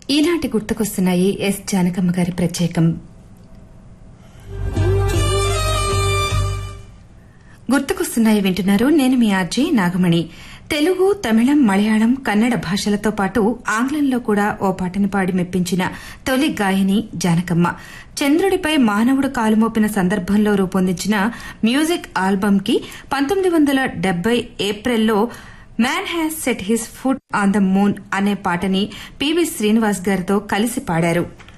ఈనాటి గుర్తుకొస్తున్నాయి ఎస్ జానకమ్మ గారి ప్రత్యేకం గుర్తుకొస్తున్నాయి వింటున్నారు నేను మీ ఆర్జీ నాగమణి తెలుగు తమిళం మలయాళం కన్నడ భాషలతో పాటు ఆంగ్లంలో కూడా ఓ పాటను పాడి మెప్పించిన తొలి గాయని జానకమ్మ చంద్రుడిపై మానవుడు కాలుమోపిన సందర్భంలో రూపొందించిన మ్యూజిక్ ఆల్బమ్ కి పంతొమ్మిది వందల డెబ్బై ఏప్రిల్లో man has set his foot on the moon అనే పాటని పివి శ్రీనివాస్ గారితో కలిసి పాడారు